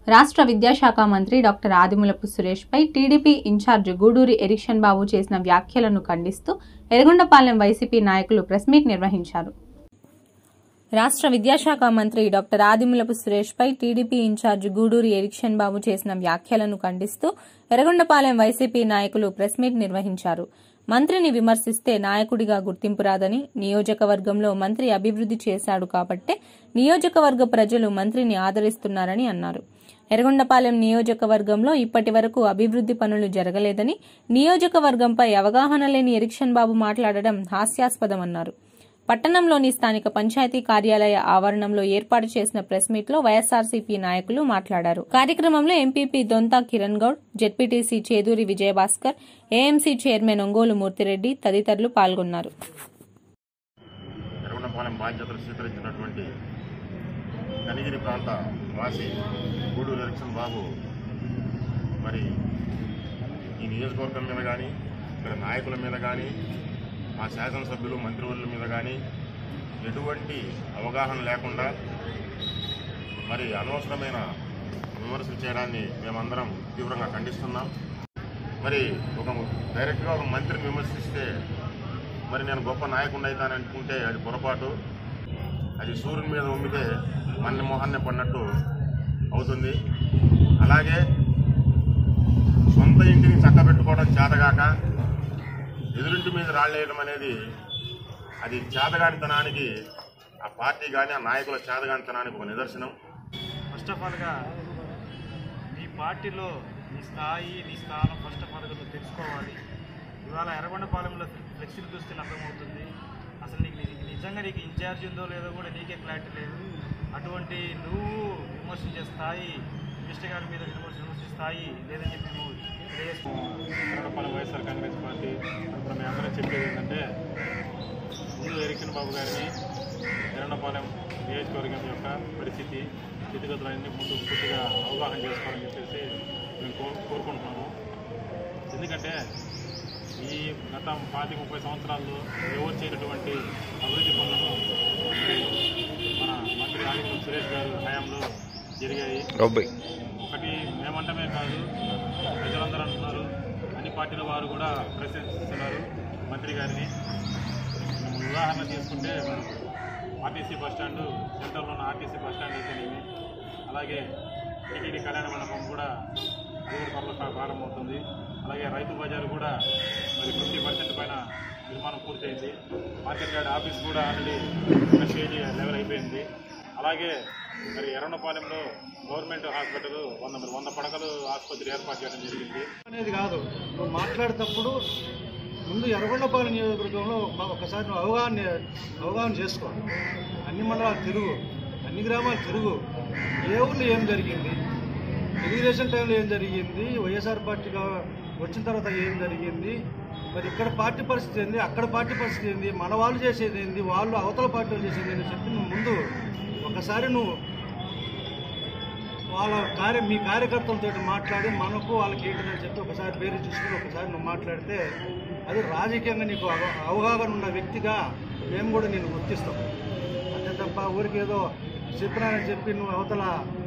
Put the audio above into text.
రాష్ట్ర విద్యాశాఖ మంత్రి డాక్టర్ ఆదిమూలపు సురేష్పై టీడీపీ ఇన్ఛార్జ్ గూడూరి ఎరిక్షన్ బాబు చేసిన వ్యాఖ్యలను ఖండిస్తూ ఎర్రగొండపాలెం వైసీపీ నాయకులు ప్రెస్ మీట్ నిర్వహించారు రాష్ట్ర విద్యాశాఖ మంత్రి డాక్టర్ ఆదిమూలపు సురేష్పై టీడీపీ ఇన్ఛార్జ్ గూడూరి ఎరిక్షన్ బాబు చేసిన వ్యాఖ్యలను ఖండిస్తూ ఎర్రగొండపాలెం వైసీపీ నాయకులు ప్రెస్ మీట్ నిర్వహించారు మంత్రిని విమర్శిస్తే నాయకుడిగా గుర్తింపు రాదని నియోజకవర్గంలో మంత్రి అభివృద్ధి చేశాడు కాబట్టే నియోజకవర్గ ప్రజలు మంత్రిని ఆదరిస్తున్నారని అన్నారు ఎర్రగొండపాలెం నియోజకవర్గంలో ఇప్పటి వరకు అభివృద్ధి పనులు జరగలేదని నియోజకవర్గంపై అవగాహన లేని ఎరిక్షన్ బాబు మాట్లాడడం హాస్యాస్పదమన్నారు పట్టణంలోని స్థానిక పంచాయతీ కార్యాలయ ఆవరణంలో ఏర్పాటు చేసిన ప్రెస్ మీట్ లో వైఎస్ఆర్సీపీ నాయకులు మాట్లాడారు కార్యక్రమంలో MPP Donta Kiran Goud ZPTC Cheduri Vijayabhaskar AMC chairman Ongole Murthireddy తదితరులు పాల్గొన్నారు ఎర్రగొండపాలెం బాధ్యతలు స్వీకరించినటువంటి కనిగిరి ప్రాంత వాసి గూడూరు ఎలక్షన్ బాబు మరి ఈ నియోజకవర్గం మీద కానీ ఇక్కడ నాయకుల మీద కానీ మా శాసనసభ్యులు మంత్రివర్యుల మీద కానీ ఎటువంటి అవగాహన లేకుండా మరి అనవసరమైన విమర్శలు చేయడాన్ని మేమందరం తీవ్రంగా ఖండిస్తున్నాం మరి ఒక డైరెక్ట్గా ఒక మంత్రిని విమర్శిస్తే మరి నేను గొప్ప నాయకుడిని అవుతాను అనుకుంటే అది పొరపాటు అది సూర్యుని మీద ఉమ్మితే మన్ని మొహాన్ని పడినట్టు అవుతుంది అలాగే సొంత ఇంటిని చక్కబెట్టుకోవడం చేతగాక ఎదురింటి మీద రాళ్ళేయడం అనేది అది చేతగానితనానికి ఆ పార్టీ కానీ ఆ నాయకుల చేతగానితనానికి ఒక నిదర్శనం ఫస్ట్ ఆఫ్ ఆల్గా నీ పార్టీలో నీ స్థాయి నీ స్థానం ఫస్ట్ ఆఫ్ ఆల్గా నువ్వు తెలుసుకోవాలి ఇవాళ ఎర్రగొండపాలెంలో ఫ్లెక్సీలు చూస్తే అర్థమవుతుంది అసలు నీకు నీకు నిజంగా నీకు ఇన్ఛార్జ్ ఉందో లేదో కూడా నీకే క్లారిటీ లేదు అటువంటి నువ్వు విమర్శించే స్థాయి మినిస్టర్ గారి మీద విమర్శ విమర్శించే స్థాయి లేదని చెప్పి నువ్వు ఎర్రగొండపాలెం వైఎస్ఆర్ కాంగ్రెస్ పార్టీ తరఫున మేము అందరం చెప్పేది ఏంటంటే ముందు ఎరికిన బాబు గారిని ఎర్రగొండపాలెం నియోజకవర్గం యొక్క పరిస్థితి స్థితిగతులన్నీ ముందు పూర్తిగా అవగాహన చేసుకోవాలని చెప్పేసి మేము కో- కోరుకుంటున్నాము ఎందుకంటే ఈ గత పాతి ముప్పై సంవత్సరాల్లో ఎవరు చేయనటువంటి అభివృద్ధి పనులను మన మంత్రి ఆదిత్య సురేష్ గారు హయాంలో జరిగాయి ఒకటి మేమంటమే కాదు ప్రజలందరూ అంటున్నారు అన్ని పార్టీల వారు కూడా ప్రశంసిస్తున్నారు మంత్రి గారిని మేము ఉదాహరణ తీసుకుంటే ఆర్టీసీ బస్ స్టాండ్ సెంటర్లో ఉన్న ఆర్టీసీ బస్ స్టాండ్ అయితేనేమి అలాగే టీటీడీ కళ్యాణ మండపం కూడా అదే త్వరలో ప్రా- ప్రారంభమవుతుంది అలాగే రైతు బజార్ కూడా మరి ఫిఫ్టీ పర్సెంట్ పైన నిర్మాణం పూర్తయింది మార్కెట్ యార్డ్ ఆఫీస్ కూడా ఆల్రెడీ ఒక స్టేజ్ లెవెల్ అయిపోయింది అలాగే మరి ఎర్రనపాలెంలో గవర్నమెంట్ హాస్పిటల్ వంద మరి వంద పడకలు ఆసుపత్రి ఏర్పాటు చేయడం జరిగింది అనేది కాదు నువ్వు మాట్లాడేటప్పుడు ముందు ఎర్రగొండపాలెం నియోజకవర్గంలో మా- ఒకసారి నువ్వు అవగాహన అవగాహన చేసుకో అన్ని మండలాలు తిరుగు అన్ని గ్రామాలు తిరుగు ఏ ఊళ్ళో ఏం జరిగింది తెలుగుదేశం టైంలో ఏం జరిగింది వైఎస్ఆర్ పార్టీగా వచ్చిన తర్వాత ఏం జరిగింది మరి ఇక్కడ పార్టీ పరిస్థితి ఏంది అక్కడ పార్టీ పరిస్థితి ఏంది మన వాళ్ళు చేసేది ఏంది వాళ్ళు అవతల పార్టీలు చేసేది ఏంది అని చెప్పి నువ్వు ముందు ఒకసారి నువ్వు వాళ్ళ కార్య మీ కార్యకర్తలతో మాట్లాడి మనకు వాళ్ళకి ఏంటిదని చెప్పి ఒకసారి పేరు చూసుకుని ఒకసారి నువ్వు మాట్లాడితే అది రాజకీయంగా నీకు అవ- అవగాహన ఉన్న వ్యక్తిగా మేము కూడా నేను గుర్తిస్తాం అంతే తప్ప ఊరికి ఏదో చెప్పినానని చెప్పి నువ్వు అవతల